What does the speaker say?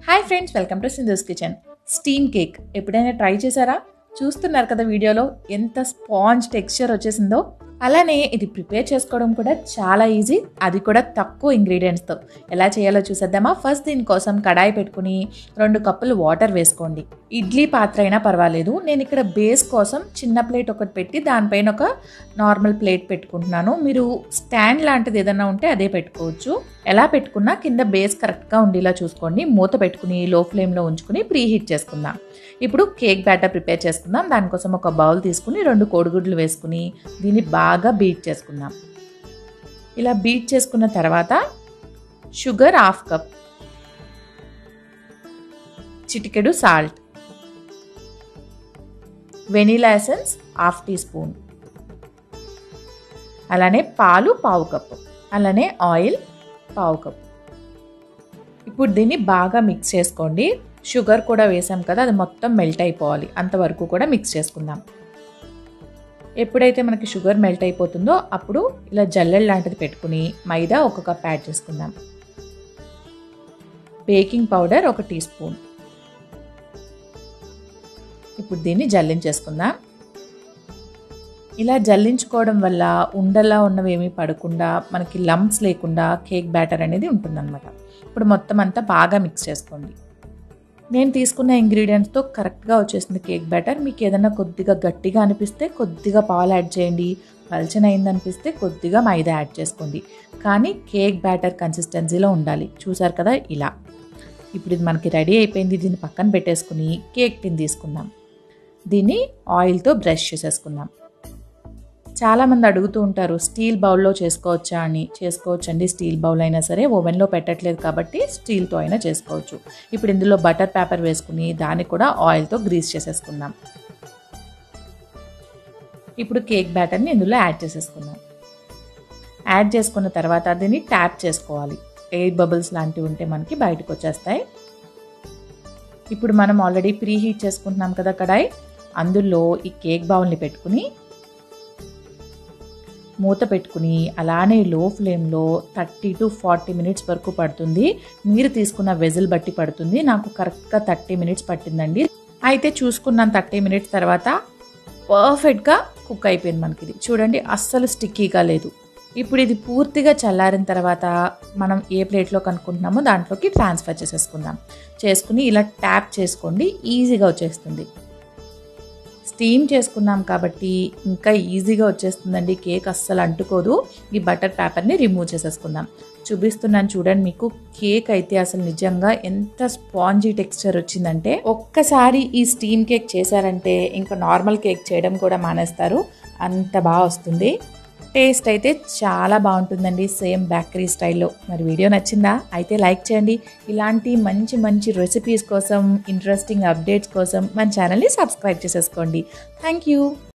hi friends welcome to Sindhu's kitchen steam cake ఎప్పుడైనా try చేశారా చూస్తున్నారు కదా వీడియోలో ఎంత స్పాంజ్ టెక్స్చర్ వచ్చేసిందో అలానే ఇది ప్రిపేర్ చేసుకోవడం కూడా చాలా ఈజీ అది కూడా తక్కువ ఇంగ్రీడియంట్స్తో ఎలా చేయాలో చూసేద్దామా ఫస్ట్ దీనికోసం కడాయి పెట్టుకుని రెండు కప్పులు వాటర్ వేసుకోండి ఇడ్లీ పాత్ర అయినా పర్వాలేదు నేను ఇక్కడ బేస్ కోసం చిన్న ప్లేట్ ఒకటి పెట్టి దానిపైన ఒక నార్మల్ ప్లేట్ పెట్టుకుంటున్నాను మీరు స్టాండ్ లాంటిది ఏదైనా ఉంటే అదే పెట్టుకోవచ్చు ఎలా పెట్టుకున్నా కింద బేస్ కరెక్ట్గా ఉండేలా చూసుకోండి మూత పెట్టుకుని లో ఫ్లేమ్లో ఉంచుకుని ప్రీ హీట్ చేసుకుందాం ఇప్పుడు కేక్ బ్యాటర్ ప్రిపేర్ చేసుకుందాం దానికోసం ఒక బౌల్ తీసుకుని రెండు కోడిగుడ్లు వేసుకుని దీన్ని బాగా బీట్ చేసుకుందాం ఇలా బీట్ చేసుకున్న తర్వాత షుగర్ హాఫ్ కప్ చిటికెడు salt vanilla essence half teaspoon అలానే పాలు పావు కప్పు అలానే ఆయిల్ పావు కప్పు ఇప్పుడు దీన్ని బాగా మిక్స్ చేసుకోండి షుగర్ కూడా వేసాం కదా అది మొత్తం మెల్ట్ అయిపోవాలి అంతవరకు కూడా మిక్స్ చేసుకుందాం ఎప్పుడైతే మనకి షుగర్ మెల్ట్ అయిపోతుందో అప్పుడు ఇలా జల్లెడ్ లాంటిది పెట్టుకుని మైదా ఒక కప్ యాడ్ చేసుకుందాం బేకింగ్ పౌడర్ ఒక టీ స్పూన్ ఇప్పుడు దీన్ని జల్లించేసుకుందాం ఇలా జల్లించుకోవడం వల్ల ఉండలా ఉన్నవి ఏమీ పడకుండా మనకి లంప్స్ లేకుండా కేక్ బ్యాటర్ అనేది ఉంటుందన్నమాట ఇప్పుడు మొత్తం అంతా బాగా మిక్స్ చేసుకోండి నేను తీసుకున్న ఇంగ్రీడియంట్స్తో కరెక్ట్గా వచ్చేసింది కేక్ బ్యాటర్ మీకు ఏదైనా కొద్దిగా గట్టిగా అనిపిస్తే కొద్దిగా పాలు యాడ్ చేయండి పల్చన అనిపిస్తే కొద్దిగా మైదా యాడ్ చేసుకోండి కానీ కేక్ బ్యాటర్ కన్సిస్టెన్సీలో ఉండాలి చూసారు కదా ఇలా ఇప్పుడు ఇది మనకి రెడీ అయిపోయింది దీన్ని పక్కన పెట్టేసుకుని కేక్ టిన్ తీసుకుందాం దీన్ని ఆయిల్తో బ్రష్ చేసేసుకుందాం చాలామంది అడుగుతూ ఉంటారు స్టీల్ బౌల్లో చేసుకోవచ్చా అని చేసుకోవచ్చండి స్టీల్ బౌల్ అయినా సరే ఓవెన్లో పెట్టట్లేదు కాబట్టి స్టీల్తో అయినా చేసుకోవచ్చు ఇప్పుడు ఇందులో బటర్ పేపర్ వేసుకుని దాన్ని కూడా ఆయిల్తో గ్రీస్ చేసేసుకుందాం ఇప్పుడు కేక్ బ్యాటర్ని ఇందులో యాడ్ చేసేసుకుందాం యాడ్ చేసుకున్న తర్వాత దీన్ని ట్యాప్ చేసుకోవాలి ఎయిర్ బబుల్స్ లాంటివి ఉంటే మనకి బయటకు వచ్చేస్తాయి ఇప్పుడు మనం ఆల్రెడీ ప్రీ హీట్ చేసుకుంటున్నాం కదా కడాయి అందులో ఈ కేక్ బౌల్ని పెట్టుకుని మూత పెట్టుకుని అలానే లో ఫ్లేమ్లో థర్టీ టు ఫార్టీ మినిట్స్ వరకు పడుతుంది మీరు తీసుకున్న వెజిల్ బట్టి పడుతుంది నాకు కరెక్ట్గా థర్టీ మినిట్స్ పట్టిందండి అయితే చూసుకున్నాను థర్టీ మినిట్స్ తర్వాత పర్ఫెక్ట్గా కుక్ అయిపోయింది మనకి ఇది చూడండి అస్సలు స్టిక్కీగా లేదు ఇప్పుడు ఇది పూర్తిగా చల్లారిన తర్వాత మనం ఏ ప్లేట్లో కనుక్కుంటున్నామో దాంట్లోకి ట్రాన్స్ఫర్ చేసేసుకుందాం చేసుకుని ఇలా ట్యాప్ చేసుకోండి ఈజీగా వచ్చేస్తుంది స్టీమ్ చేసుకున్నాం కాబట్టి ఇంకా ఈజీగా వచ్చేస్తుందండి కేక్ అస్సలు అంటుకోదు ఈ బటర్ పేపర్ని రిమూవ్ చేసేసుకుందాం చూపిస్తున్నాను చూడండి మీకు కేక్ అయితే అసలు నిజంగా ఎంత స్పాంజీ టెక్స్చర్ వచ్చిందంటే ఒక్కసారి ఈ స్టీమ్ కేక్ చేశారంటే ఇంకా నార్మల్ కేక్ చేయడం కూడా మానేస్తారు అంత బాగా వస్తుంది టేస్ట్ అయితే చాలా బాగుంటుందండి సేమ్ బేకరీ స్టైల్లో మరి వీడియో నచ్చిందా అయితే లైక్ చేయండి ఇలాంటి మంచి మంచి రెసిపీస్ కోసం ఇంట్రెస్టింగ్ అప్డేట్స్ కోసం మన ఛానల్ని సబ్స్క్రైబ్ చేసేసుకోండి థ్యాంక్ యూ